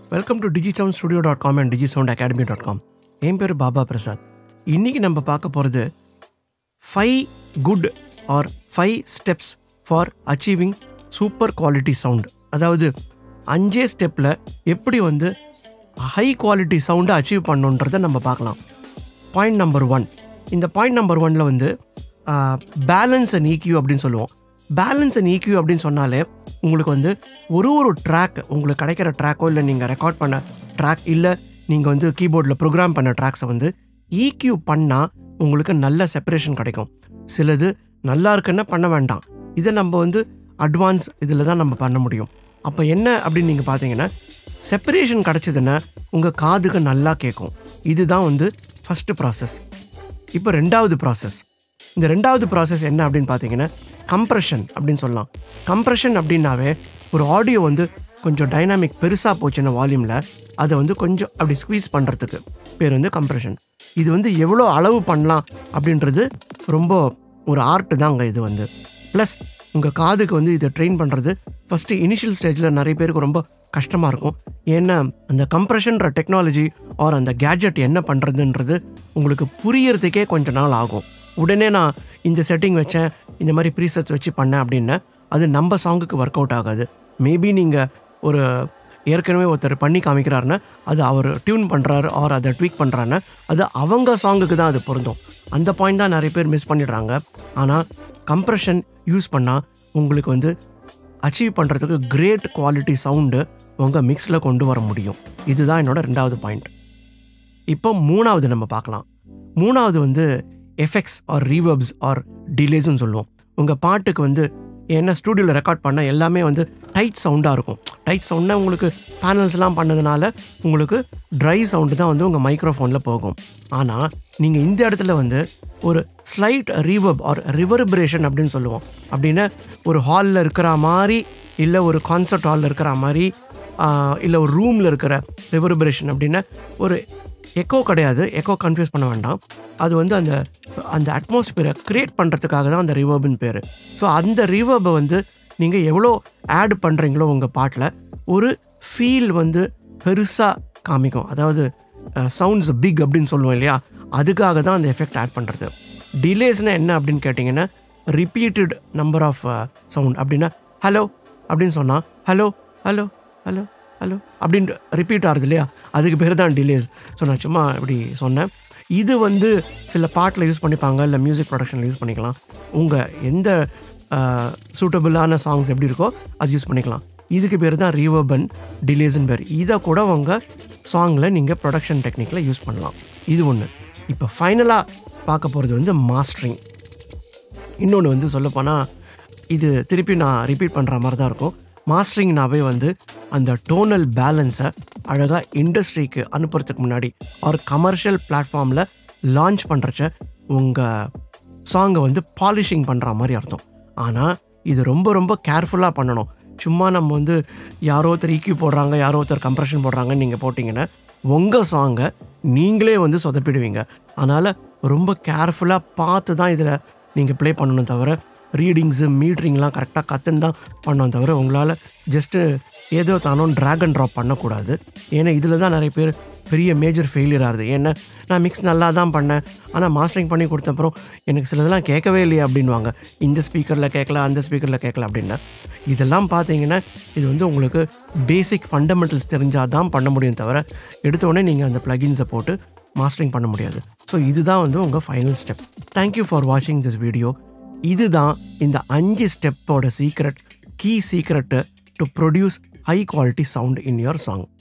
welcome to Digi sound studio dot com and Digi sound academy dot com என் பேர் பாபா பிரசாத் இன்றைக்கி நம்ம பார்க்க போகிறது five good or five steps for achieving super quality sound அதாவது அஞ்சே ஸ்டெப்பில் எப்படி வந்து ஹை குவாலிட்டி சவுண்டை அச்சீவ் பண்ணணுன்றதை நம்ம பார்க்கலாம் பாயிண்ட் நம்பர் ஒன் இந்த பாயிண்ட் நம்பர் ஒனில் வந்து பேலன்ஸ் அண்ட் EQ அப்படின்னு சொல்லுவோம் பேலன்ஸ் அண்ட் EQ அப்படின்னு சொன்னாலே உங்களுக்கு வந்து ஒரு ஒரு ட்ராக் உங்களுக்கு கிடைக்கிற ட்ராக்கோ இல்லை நீங்கள் ரெக்கார்ட் பண்ண ட்ராக் இல்லை நீங்கள் வந்து கீபோர்டில் ப்ரோக்ராம் பண்ண ட்ராக்ஸை வந்து EQ பண்ணால் உங்களுக்கு நல்ல செப்பரேஷன் கிடைக்கும் சிலது நல்லா இருக்குன்னா பண்ண வேண்டாம் இதை நம்ம வந்து அட்வான்ஸ் இதில் தான் நம்ம பண்ண முடியும் அப்போ என்ன அப்படின்னு நீங்கள் பார்த்தீங்கன்னா செப்பரேஷன் கிடச்சிதுன்னா உங்கள் காதுக்கு நல்லா கேட்கும் இதுதான் வந்து ஃபஸ்ட்டு ப்ராசஸ் இப்போ ரெண்டாவது ப்ராசஸ் இந்த ரெண்டாவது ப்ராசஸ் என்ன அப்படின்னு பார்த்தீங்கன்னா கம்ப்ரெஷன் அப்படின்னு சொல்லலாம் கம்ப்ரெஷன் அப்படின்னாவே ஒரு ஆடியோ வந்து கொஞ்சம் டைனாமிக் பெருசாக போச்சுன்னா வால்யூமில் அதை வந்து கொஞ்சம் அப்படி ஸ்குவீஸ் பண்ணுறதுக்கு பேர் வந்து கம்ப்ரெஷன் இது வந்து எவ்வளோ அளவு பண்ணலாம் அப்படின்றது ரொம்ப ஒரு ஆர்ட் தாங்க இது வந்து ப்ளஸ் உங்கள் காதுக்கு வந்து இதை ட்ரெயின் பண்ணுறது ஃபஸ்ட்டு இனிஷியல் ஸ்டேஜில் நிறைய பேருக்கு ரொம்ப கஷ்டமாக இருக்கும் ஏன்னா அந்த கம்ப்ரெஷன்ற டெக்னாலஜி ஆர் அந்த கேட்ஜெட் என்ன பண்ணுறதுன்றது உங்களுக்கு புரியறதுக்கே கொஞ்ச நாள் ஆகும் உடனே நான் இந்த செட்டிங் வச்சேன் இந்த மாதிரி ப்ரீசெட்ஸ் வச்சு பண்ணேன் அப்படின்னா அது நம்ம சாங்குக்கு ஒர்க் அவுட் ஆகாது மேபி நீங்கள் ஒரு ஏற்கனவே ஒருத்தர் பண்ணி காமிக்கிறாருன்னா அது அவர் டியூன் பண்ணுறாரு ஆர் அதை ட்வீக் பண்ணுறாருன்னா அது அவங்க சாங்குக்கு தான் அது பொருந்தும் அந்த பாயிண்ட் தான் நிறைய பேர் மிஸ் பண்ணிடுறாங்க ஆனால் கம்ப்ரெஷன் யூஸ் பண்ணால் உங்களுக்கு வந்து அச்சீவ் பண்ணுறதுக்கு கிரேட் குவாலிட்டி சவுண்டு உங்கள் மிக்ஸில் கொண்டு வர முடியும் இதுதான் என்னோட ரெண்டாவது பாயிண்ட் இப்போ மூணாவது நம்ம பார்க்கலாம் மூணாவது வந்து எஃபெக்ட்ஸ் ஆர் ரீவர்ப்ஸ் ஆர் டிலேஸ்னு சொல்லுவோம் உங்கள் பாட்டுக்கு வந்து என்ன ஸ்டூடியோவில் ரெக்கார்ட் பண்ண எல்லாமே வந்து டைட் சவுண்டாக இருக்கும் டைட் சவுண்ட்னா உங்களுக்கு பேனல்ஸ்லாம் பண்ணதுனால உங்களுக்கு ட்ரை சவுண்டு தான் வந்து உங்கள் மைக்ரோஃபோனில் போகும் ஆனால் நீங்கள் இந்த இடத்துல வந்து ஒரு ஸ்லைட் ரீவர்ப் ஆர் ரிவர்பரேஷன் அப்படின்னு சொல்லுவோம் அப்படின்னா ஒரு ஹாலில் இருக்கிற மாதிரி இல்லை ஒரு கான்சர்ட் ஹாலில் இருக்கிற மாதிரி இல்லை ஒரு ரூமில் இருக்கிற ரிவர்பரேஷன் அப்படின்னா ஒரு எக்கோ கிடையாது எக்கோ கன்ஃபியூஸ் பண்ண வேண்டாம் அது வந்து அந்த அந்த அட்மாஸ்பியரை க்ரியேட் பண்ணுறதுக்காக தான் அந்த ரிவர்ப்னு பேர் ஸோ அந்த ரிவர்பை வந்து நீங்கள் எவ்வளோ ஆட் பண்ணுறீங்களோ உங்கள் பாட்டில் ஒரு ஃபீல் வந்து பெருசாக காமிக்கும் அதாவது சவுண்ட்ஸ் பிக் அப்படின்னு சொல்லுவோம் இல்லையா அதுக்காக தான் அந்த எஃபெக்ட் ஆட் பண்ணுறது டிலேஸ்னால் என்ன அப்படின்னு கேட்டிங்கன்னா ரிப்பீட்டட் நம்பர் ஆஃப் சவுண்ட் அப்படின்னா ஹலோ அப்படின்னு சொன்னால் ஹலோ ஹலோ ஹலோ ஹலோ அப்படின்னு ரிப்பீட் ஆகுது இல்லையா அதுக்கு பேர் தான் டிலேஸ் ஸோ நான் சும்மா இப்படி சொன்னேன் இது வந்து சில பாட்டில் யூஸ் பண்ணிப்பாங்க இல்லை மியூசிக் ப்ரொடக்ஷனில் யூஸ் பண்ணிக்கலாம் உங்கள் எந்த சூட்டபிளான சாங்ஸ் எப்படி இருக்கோ அது யூஸ் பண்ணிக்கலாம் இதுக்கு பேர் தான் ரீவர்பன் டிலேஸ்ன்னு பேர் இதை கூட உங்கள் சாங்கில் நீங்கள் ப்ரொடக்ஷன் டெக்னிக்கில் யூஸ் பண்ணலாம் இது ஒன்று இப்போ ஃபைனலாக பார்க்க போகிறது வந்து மாஸ்டரிங் இன்னொன்று வந்து சொல்லப்போனால் இது திருப்பி நான் ரிப்பீட் பண்ணுற மாதிரி தான் இருக்கும் மாஸ்டரிங்னாவே வந்து அந்த டோனல் பேலன்ஸை அழகாக இண்டஸ்ட்ரிக்கு அனுப்புறதுக்கு முன்னாடி ஒரு கமர்ஷியல் பிளாட்ஃபார்மில் லான்ச் பண்ணுறச்ச உங்கள் சாங்கை வந்து பாலிஷிங் பண்ணுற மாதிரி அர்த்தம் ஆனால் இது ரொம்ப ரொம்ப கேர்ஃபுல்லாக பண்ணணும் சும்மா நம்ம வந்து யாரோ ஒருத்தர் ஈக்யூ போடுறாங்க யாரோ ஒருத்தர் கம்ப்ரெஷன் போடுறாங்கன்னு நீங்கள் போட்டிங்கன்னா உங்கள் சாங்கை நீங்களே வந்து சொதப்பிடுவீங்க அதனால் ரொம்ப கேர்ஃபுல்லாக பார்த்து தான் இதில் நீங்கள் ப்ளே பண்ணணும் தவிர ரீடிங்ஸு மீட்ரிங்லாம் கரெக்டாக கற்றுன்னு தான் பண்ணணும் தவிர உங்களால் ஜஸ்ட்டு ஏதோ தானோ ட்ராக் அண்ட் ட்ராப் பண்ணக்கூடாது ஏன்னா இதில் தான் நிறைய பேர் பெரிய மேஜர் ஃபெயிலியர் ஆகுது ஏன்னா நான் மிக்ஸ் நல்லா தான் பண்ணேன் ஆனால் மாஸ்டரிங் பண்ணி கொடுத்த அப்புறம் எனக்கு சிலதெல்லாம் கேட்கவே இல்லையா அப்படின்வாங்க இந்த ஸ்பீக்கரில் கேட்கல அந்த ஸ்பீக்கரில் கேட்கல அப்படின்னா இதெல்லாம் பார்த்தீங்கன்னா இது வந்து உங்களுக்கு பேசிக் ஃபண்டமெண்டல்ஸ் தெரிஞ்சால் தான் பண்ண முடியும் தவிர எடுத்தோடனே நீங்கள் அந்த ப்ளகின்ஸை போட்டு மாஸ்டரிங் பண்ண முடியாது ஸோ இதுதான் வந்து உங்கள் ஃபைனல் ஸ்டெப் தேங்க்யூ ஃபார் வாட்சிங் திஸ் வீடியோ இதுதான் இந்த அஞ்சு ஸ்டெப்போட secret key secret to produce high quality sound in your song